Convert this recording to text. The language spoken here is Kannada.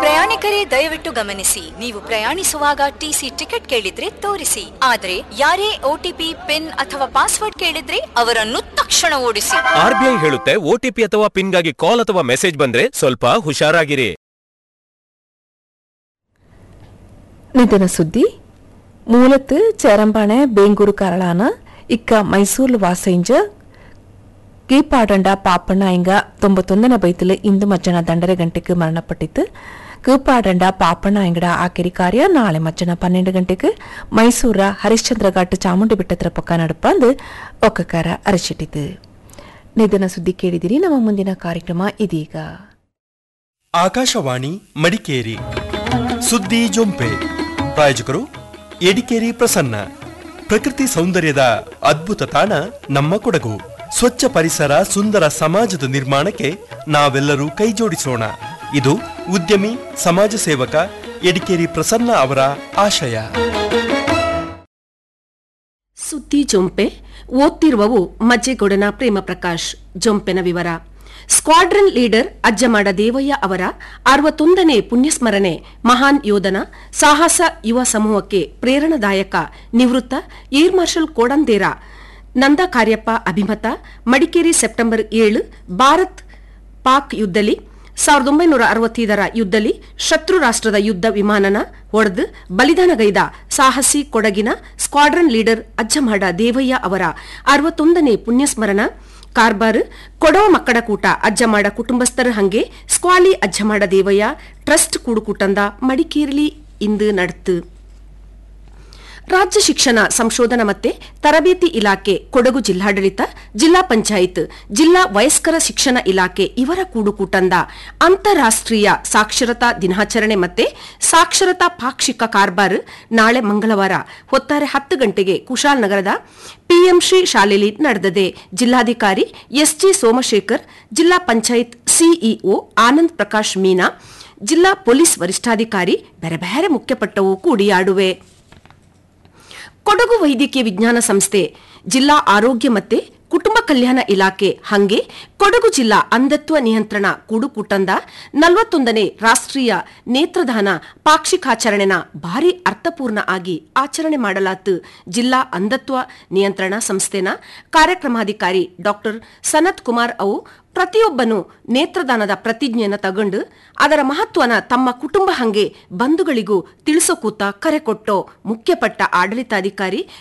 ಪ್ರಯಾಣಿಕರೇ ದಯವಿಟ್ಟು ಗಮನಿಸಿ ನೀವು ಪ್ರಯಾಣಿಸುವಾಗ ಟಿಸಿ ಟಿಕೆಟ್ ಕೇಳಿದ್ರೆ ತೋರಿಸಿ ಆದ್ರೆ ಯಾರೇ ಒಟಿಪಿ ಪಿನ್ ಅಥವಾ ಪಾಸ್ವರ್ಡ್ ಕೇಳಿದ್ರೆ ಅವರನ್ನು ತಕ್ಷಣ ಓಡಿಸಿ ಆರ್ಬಿಐ ಹೇಳುತ್ತೆ ಒಟಿಪಿ ಅಥವಾ ಪಿನ್ಗಾಗಿ ಕಾಲ್ ಅಥವಾ ಮೆಸೇಜ್ ಬಂದ್ರೆ ಸ್ವಲ್ಪ ಹುಷಾರಾಗಿರಿ ನಿಧನ ಸುದ್ದಿ ಮೂಲത്ത് ചേരമ്പാണെ ಬೇಂಗೂರು ಕರಳಾನ ಇಕ್ಕ ಮೈಸೂರು ವಾಸೈಂಜ ಕೀಪಾಡಂಡ ಪಾಪಣ್ಣ ಇಂಗ ತೊಂಬತ್ತೊಂದನೇ ಬೈತಲು ಇಂದು ಮಧ್ಯಾಹ್ನ ದಂಡರೆ ಗಂಟೆಗೆ ಮರಣಪಟ್ಟಿತ್ತು ಕೀಪಾಡಂಡ ಪಾಪಣ್ಣ ಇಂಗಡ ಆಕೆರಿ ಕಾರ್ಯ ನಾಳೆ ಮಧ್ಯಾಹ್ನ ಪನ್ನೆಂಡು ಗಂಟೆಗೆ ಮೈಸೂರ ಹರಿಶ್ಚಂದ್ರ ಘಾಟ್ ಚಾಮುಂಡಿ ಬೆಟ್ಟತ್ರ ಪಕ್ಕ ನಡಪಂದು ಒಕ್ಕಕಾರ ಅರಚಿಟ್ಟಿತು ನಿಧನ ಸುದ್ದಿ ಕೇಳಿದಿರಿ ನಮ್ಮ ಮುಂದಿನ ಕಾರ್ಯಕ್ರಮ ಇದೀಗ ಆಕಾಶವಾಣಿ ಮಡಿಕೇರಿ ಸುದ್ದಿ ಜೊಂಪೆ ಪ್ರಾಯೋಜಕರು ಎಡಿಕೇರಿ ಪ್ರಸನ್ನ ಪ್ರಕೃತಿ ಸೌಂದರ್ಯದ ಅದ್ಭುತ ತಾಣ ನಮ್ಮ ಕೊಡಗು ಸ್ವಚ್ಛ ಪರಿಸರ ಸುಂದರ ಸಮಾಜದ ನಿರ್ಮಾಣಕ್ಕೆ ನಾವೆಲ್ಲರೂ ಕೈಜೋಡಿಸೋಣ ಇದು ಉದ್ಯಮಿ ಸಮಾಜ ಸೇವಕ ಎಡಿಕೇರಿ ಪ್ರಸನ್ನ ಅವರ ಆಶಯ ಸುದ್ದಿ ಜೊಂಪೆ ಓದ್ತಿರುವವು ಮಜ್ಜೆಗೌಡನ ಪ್ರೇಮ ಪ್ರಕಾಶ್ ಜೊಂಪೆನ ವಿವರ ಸ್ಕ್ವಾಡ್ರನ್ ಲೀಡರ್ ಅಜ್ಜಮಾಡ ದೇವಯ್ಯ ಅವರ ಅರವತ್ತೊಂದನೇ ಪುಣ್ಯಸ್ಮರಣೆ ಮಹಾನ್ ಯೋಧನ ಸಾಹಸ ಯುವ ಸಮೂಹಕ್ಕೆ ಪ್ರೇರಣಾದಾಯಕ ನಿವೃತ್ತ ಏರ್ ಮಾರ್ಷಲ್ ಕೋಡಂದೇರ ನಂದ ಕಾರ್ಯಪ್ಪ ಅಭಿಮತ ಮಡಿಕೇರಿ ಸೆಪ್ಟೆಂಬರ್ ಏಳು ಭಾರತ್ ಪಾಕ್ ಯುದ್ಧಲಿ ಸಾವಿರದ ಒಂಬೈನೂರ ಅರವತ್ತೈದರ ಯುದ್ಧಲಿ ಶತ್ರು ರಾಷ್ಟ್ರದ ಯುದ್ಧ ವಿಮಾನನ ಹೊಡೆದು ಬಲಿದಾನಗೈದ ಸಾಹಸಿ ಕೊಡಗಿನ ಸ್ಕ್ವಾಡ್ರನ್ ಲೀಡರ್ ಅಜ್ಜಮಾಡ ದೇವಯ್ಯ ಅವರ ಅರವತ್ತೊಂದನೇ ಪುಣ್ಯಸ್ಮರಣ ಕಾರ್ಬಾರ್ ಕೊಡವ ಮಕ್ಕಳ ಕೂಟ ಅಜ್ಜಮಾಡ ಕುಟುಂಬಸ್ಥರ ಹಂಗೆ ಸ್ಕ್ವಾಲಿ ಅಜ್ಜಮಾಡ ದೇವಯ್ಯ ಟ್ರಸ್ಟ್ ಕೂಡುಕೂಟಂದ ಮಡಿಕೇರಿಲಿ ಇಂದು ನಡೆತು ರಾಜ್ಯ ಶಿಕ್ಷಣ ಸಂಶೋಧನಾ ಮತ್ತೆ ತರಬೇತಿ ಇಲಾಖೆ ಕೊಡಗು ಜಿಲ್ಲಾಡಳಿತ ಜಿಲ್ಲಾ ಪಂಚಾಯತ್ ಜಿಲ್ಲಾ ವಯಸ್ಕರ ಶಿಕ್ಷಣ ಇಲಾಖೆ ಇವರ ಕೂಡುಕೂಟಂದ ಅಂತಾರಾಷ್ಟ್ರೀಯ ಸಾಕ್ಷರತಾ ದಿನಾಚರಣೆ ಮತ್ತೆ ಸಾಕ್ಷರತಾ ಪಾಕ್ಷಿಕ ಕಾರ್ಬಾರ್ ನಾಳೆ ಮಂಗಳವಾರ ಹೊತ್ತಾರೆ ಹತ್ತು ಗಂಟೆಗೆ ಕುಶಾಲನಗರದ ಪಿಎಂಶ್ರೀ ಶಾಲೆಯಲ್ಲಿ ನಡೆದದೆ ಜಿಲ್ಲಾಧಿಕಾರಿ ಎಸ್ಜಿ ಸೋಮಶೇಖರ್ ಜಿಲ್ಲಾ ಪಂಚಾಯತ್ ಸಿಇಒ ಆನಂದ್ ಪ್ರಕಾಶ್ ಮೀನಾ ಜಿಲ್ಲಾ ಪೊಲೀಸ್ ವರಿಷ್ಠಾಧಿಕಾರಿ ಬೇರೆ ಬೇರೆ ಮುಖ್ಯಪಟ್ಟವು ಕೂಡಿಯಾಡುವೆ ಕೊಡಗು ವೈದ್ಯಕೀಯ ವಿಜ್ಞಾನ ಸಂಸ್ಥೆ ಜಿಲ್ಲಾ ಆರೋಗ್ಯ ಮತ್ತೆ ಕುಟುಂಬ ಕಲ್ಯಾಣ ಇಲಾಖೆ ಹಂಗೆ ಕೊಡಗು ಜಿಲ್ಲಾ ಅಂಧತ್ವ ನಿಯಂತ್ರಣ ಕೂಡುಕೂಟಂದ ನಲವತ್ತೊಂದನೇ ರಾಷ್ಟ್ರೀಯ ನೇತ್ರದಾನ ಪಾಕ್ಷಿಕಾಚರಣೆನ ಭಾರಿ ಅರ್ಥಪೂರ್ಣ ಆಗಿ ಆಚರಣೆ ಮಾಡಲಾತು ಜಿಲ್ಲಾ ಅಂಧತ್ವ ನಿಯಂತ್ರಣ ಸಂಸ್ಥೆನ ಕಾರ್ಯಕ್ರಮಾಧಿಕಾರಿ ಡಾಕ್ಟರ್ ಸನತ್ ಕುಮಾರ್ ಅವು ಪ್ರತಿಯೊಬ್ಬನು ನೇತ್ರದಾನದ ಪ್ರತಿಜ್ಞೆಯನ್ನು ತಗೊಂಡು ಅದರ ಮಹತ್ವನ ತಮ್ಮ ಕುಟುಂಬ ಹಂಗೆ ಬಂಧುಗಳಿಗೂ ತಿಳಿಸೋಕೂತ ಕರೆ ಕೊಟ್ಟೋ ಮುಖ್ಯಪಟ್ಟ ಆಡಳಿತಾಧಿಕಾರಿ